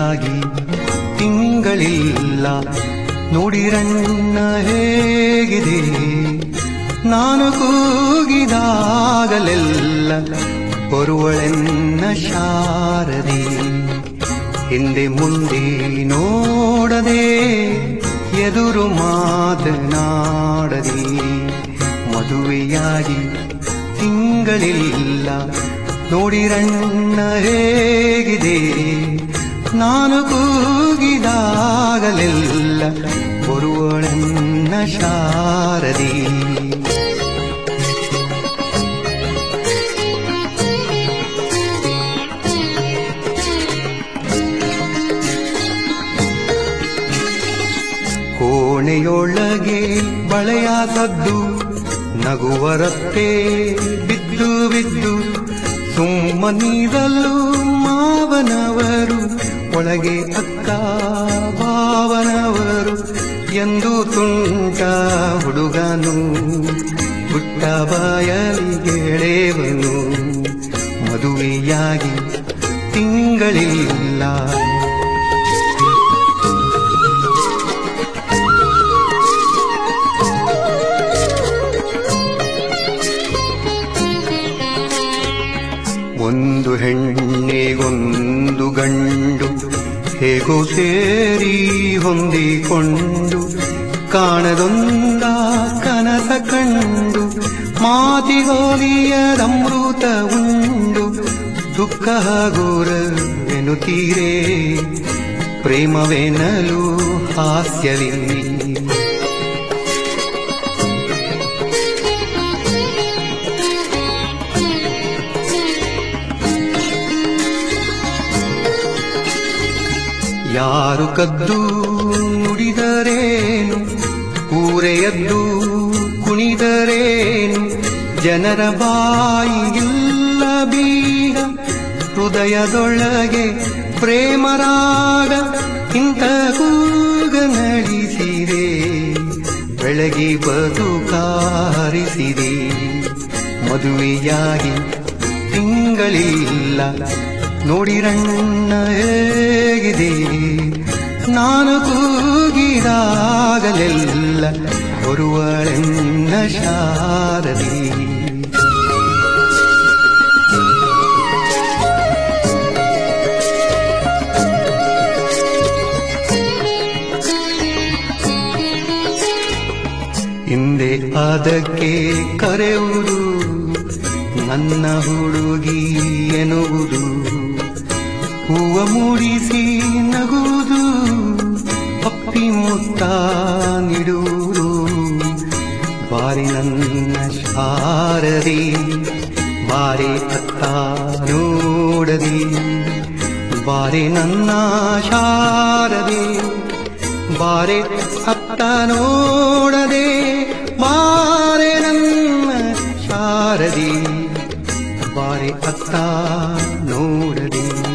ಮದುವೆಯಾಗಿ ತಿಂಗಳಿಲ್ಲ ನೋಡಿರಣ್ಣ ಹೇಗಿದೆ ನಾನು ಕೂಗಿದಾಗಲೆಲ್ಲ ಬರುವಳೆನ್ನ ಶಾರದೆ ಹಿಂದೆ ಮುಂದೆ ನೋಡದೆ ಎದುರು ಮಾತನಾಡದೆ ಮದುವೆಯಾಗಿ ತಿಂಗಳಿಲ್ಲ ನೋಡಿರಣ್ಣ ಹೇಗಿದೆ ನಾನು ಕೂಗಿದಾಗಲೆಲ್ಲ ಬರುವಳನ್ನ ಶಾರದಿ ಕೋಣೆಯೊಳಗೆ ಬಳೆಯ ಸದ್ದು ನಗುವರತ್ತೆ ಬಿದ್ದು ಬಿದ್ದು ಸುಮ್ಮನಿರಲು ಮಾವನವರು ಒಳಗೆ ಅಕ್ಕ ಭಾವನವರು ಎಂದು ತುಂಟ ಹುಡುಗನು ಪುಟ್ಟ ಬಾಯಲಿಗೆಳೆವನು ಮದುವೆಯಾಗಿ ತಿಂಗಳಿಲ್ಲ ಒಂದು ಹೆಣ್ಣೆಗೊಂದು ಗಂಡು ಹೇಗೋ ಸೇರಿ ಹೊಂದಿಕೊಂಡು ಕಾಣದೊಂದ ಕನಸ ಕಂಡು ಮಾತಿಗೋಲಿಯದಮೃತ ಉಂಡು ದುಃಖ ಗೋರವೆನುತ್ತೀರೇ ಪ್ರೇಮವೆನಲು ಹಾಸ್ಯವಿಲ್ಲಿ ಯಾರು ಕದ್ದು ನುಡಿದರೇನು ಊರೆಯದ್ದು ಕುಣಿದರೇನು ಜನರ ಬಾಯಿಗಿಲ್ಲ ಬೀಗ ಹೃದಯದೊಳಗೆ ಪ್ರೇಮರಾಗ ಇಂಥ ಕೂಗ ನಡೆಸಿದೆ ಬೆಳಗಿ ಬದುಕಾರಿಸಿದೆ ಮದುವೆಯಾಗಿ ತಿಂಗಳಿಲ್ಲ ನೋಡಿರಣ್ಣ ಹೇಗಿದೆ ನಾನು ಕೂಗಿದಾಗಲೆಲ್ಲ ಬರುವಳೆನ್ನ ಶಾರದಿ ಹಿಂದೆ ಅದಕ್ಕೆ ಕರೆಯುವುದು ನನ್ನ ಹುಡುಗಿ ಎನ್ನುವುದು ಹೂವ ಮೂಡಿಸಿ ನಗುವುದು ಅಪ್ಪಿ ಮುತ್ತ ನೀಡುವುದು ಬಾರಿ ನನ್ನ ಶಾರದಿ ಬಾರಿ ಅತ್ತ ನೋಡದಿ ಬಾರಿ ನನ್ನ ಶಾರದಿ ಬಾರೆ ಅತ್ತ ನೋಡದೆ ಬಾರೆ ನನ್ನ ಶಾರದಿ ಬಾರೆ ಅತ್ತ ನೋಡದೆ